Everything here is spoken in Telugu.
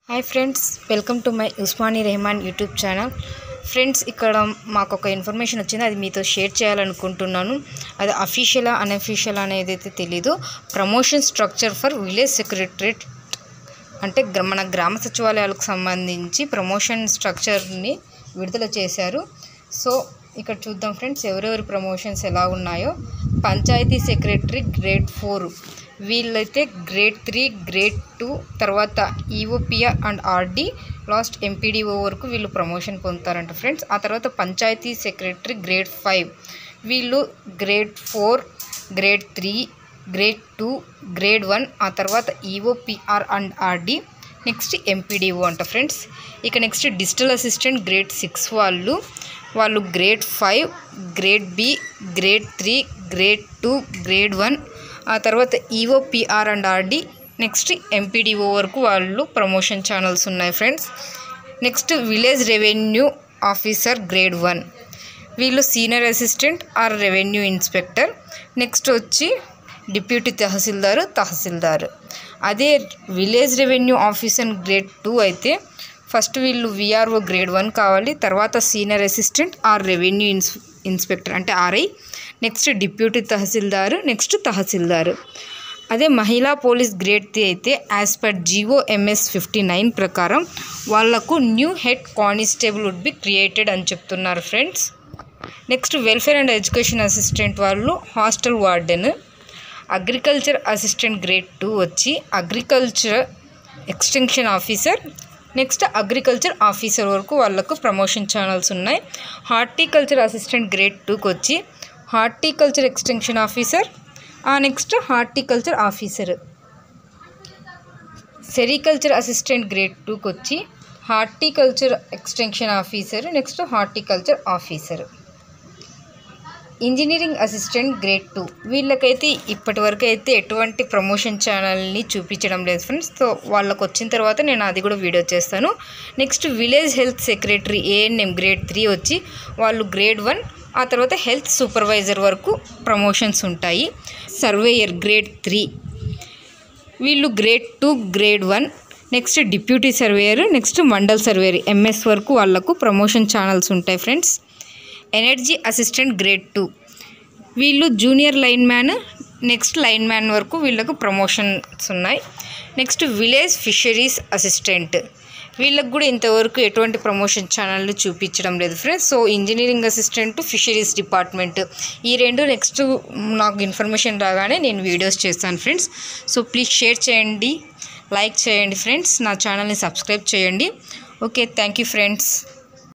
hi friends welcome to my Usmani Rehman YouTube channel friends ఇక్కడ మాకు ఒక ఇన్ఫర్మేషన్ వచ్చింది అది మీతో షేర్ చేయాలనుకుంటున్నాను అది అఫీషియలా అన్అఫీషియల్ అనేది అయితే తెలీదు promotion structure for village secretariat అంటే గ్ర- మన గ్రామ సచివాలయాలకు సంబంధించి ప్రమోషన్ స్ట్రక్చర్ని విడుదల చేశారు సో ఇక్కడ చూద్దాం ఫ్రెండ్స్ ఎవరెవరి ప్రమోషన్స్ ఎలా ఉన్నాయో పంచాయతీ సెక్రటరీ గ్రేడ్ ఫోర్ వీళ్ళైతే గ్రేడ్ త్రీ గ్రేడ్ టూ తర్వాత EOPR and RD last MPDO వరకు వీళ్ళు ప్రమోషన్ పొందుతారంట ఫ్రెండ్స్ ఆ తర్వాత పంచాయతీ సెక్రటరీ గ్రేడ్ ఫైవ్ వీళ్ళు grade four grade three grade two grade one ఆ తర్వాత EOPR and RD next MPDO అంట ఫ్రెండ్స్ ఇక next digital assistant grade six వాళ్ళు వాళ్ళు grade five grade B grade three grade two grade one ఆ తర్వాత EOPR and RD next MPDO వరకు వాళ్ళు ప్రమోషన్ ఛానల్స్ ఉన్నాయి friends next village revenue officer grade one వీళ్ళు senior assistant or revenue inspector next వచ్చి డిప్యూటీ తహసీల్దారు తహసీల్దారు అదే village revenue officer grade two అయితే ఫస్ట్ వీళ్ళు విఆర్ఓ గ్రేడ్ వన్ కావాలి తర్వాత సీనియర్ అసిస్టెంట్ ఆర్ రెవెన్యూ ఇన్స్ ఇన్స్పెక్టర్ అంటే RI next deputy tahsildar next tahsildar అదే మహిళా పోలీస్ గ్రేడ్ త్రీ అయితే as per GO MS fifty nine ప్రకారం వాళ్లకు new head constable would be created అని చెప్తున్నారు friends next welfare and education assistant వాళ్ళు hostel warden agriculture assistant grade two వచ్చి agriculture extension officer next agriculture officer వరకు వాళ్ళకు ప్రమోషన్ ఛానల్స్ ఉన్నాయి హార్టికల్చర్ అసిస్టెంట్ గ్రేడ్ టూకి వచ్చి horticulture extension officer next horticulture officer sericulture assistant grade టూకి వచ్చి horticulture extension officer next horticulture officer engineering assistant grade two వీళ్ళకైతే ఇప్పటి వరకు అయితే ఎటువంటి ప్రమోషన్ ఛానల్ని చూపించడం లేదు ఫ్రెండ్స్ సో వాళ్ళకి వచ్చిన తర్వాత నేను అది కూడా వీడియో చేస్తాను next village health secretary ANM grade three వచ్చి వాళ్ళు గ్రేడ్ వన్ ఆ తర్వాత హెల్త్ సూపర్వైజర్ వరకు ప్రమోషన్స్ ఉంటాయి సర్వేయర్ గ్రేడ్ త్రీ వీళ్ళు grade two grade one next deputy surveyor next mandal surveyor MS వరకు వాళ్ళకు ప్రమోషన్ ఛానల్స్ ఉంటాయి friends energy assistant grade two వీళ్ళు junior lineman next lineman వరకు వీళ్ళకు ప్రమోషన్స్ ఉన్నాయి నెక్స్ట్ విలేజ్ ఫిషరీస్ అసిస్టెంట్ వీళ్ళకి కూడా ఇంతవరకు ఎటువంటి ప్రమోషన్ ఛానళ్ళు చూపించడం లేదు friends so engineering assistant fisheries department ఈ రెండు నెక్స్ట్ నాకు ఇన్ఫర్మేషన్ రాగానే నేను వీడియోస్ చేస్తాను ఫ్రెండ్స్ సో ప్లీజ్ షేర్ చేయండి లైక్ చేయండి ఫ్రెండ్స్ నా ఛానల్ని సబ్స్క్రైబ్ చేయండి ఓకే థ్యాంక్ యూ ఫ్రెండ్స్